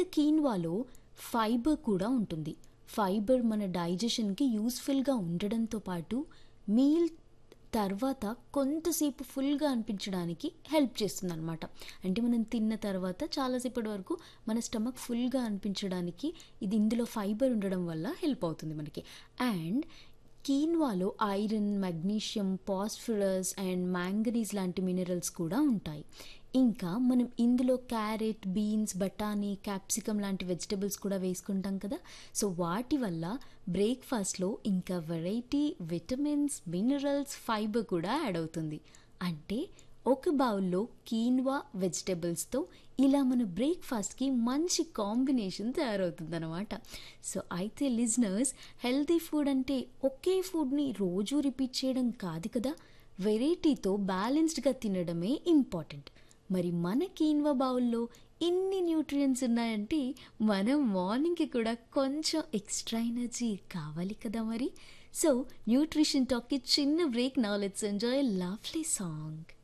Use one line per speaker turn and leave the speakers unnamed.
ఇంకా కీన్వాలో ఫైబర్ కూడా ఉంటుంది ఫైబర్ మన డైజెషన్కి యూస్ఫుల్గా ఉండడంతో పాటు మీల్ తర్వాత కొంతసేపు ఫుల్గా అనిపించడానికి హెల్ప్ చేస్తుంది అనమాట అంటే మనం తిన్న తర్వాత చాలాసేపటి వరకు మన స్టమక్ ఫుల్గా అనిపించడానికి ఇది ఇందులో ఫైబర్ ఉండడం వల్ల హెల్ప్ అవుతుంది మనకి అండ్ కీన్వాలో iron magnesium phosphorus and manganese లాంటి మినరల్స్ కూడా ఉంటాయి ఇంకా మనం ఇందులో క్యారెట్ బీన్స్ బఠానీ క్యాప్సికమ్ లాంటి వెజిటబుల్స్ కూడా వేసుకుంటాం కదా సో వాటి వల్ల బ్రేక్ఫాస్ట్లో ఇంకా వెరైటీ విటమిన్స్ మినరల్స్ ఫైబర్ కూడా యాడ్ అవుతుంది అంటే ఒక బౌల్లో కీన్వా వెజిటబుల్స్తో ఇలా మన బ్రేక్ఫాస్ట్కి మంచి కాంబినేషన్ తయారవుతుందన్నమాట సో అయితే లిజనర్స్ హెల్తీ ఫుడ్ అంటే ఒకే ఫుడ్ని రోజు రిపీట్ చేయడం కాదు కదా వెరైటీతో బ్యాలెన్స్డ్గా తినడమే ఇంపార్టెంట్ మరి మన కీన్వా బౌల్లో ఇన్ని న్యూట్రియంట్స్ ఉన్నాయంటే మనం మార్నింగ్కి కూడా కొంచెం ఎక్స్ట్రా ఎనర్జీ కావాలి కదా మరి సో న్యూట్రిషన్ టాక్కి చిన్న బ్రేక్ నా లెట్స్ ఎంజాయ్ లవ్లీ సాంగ్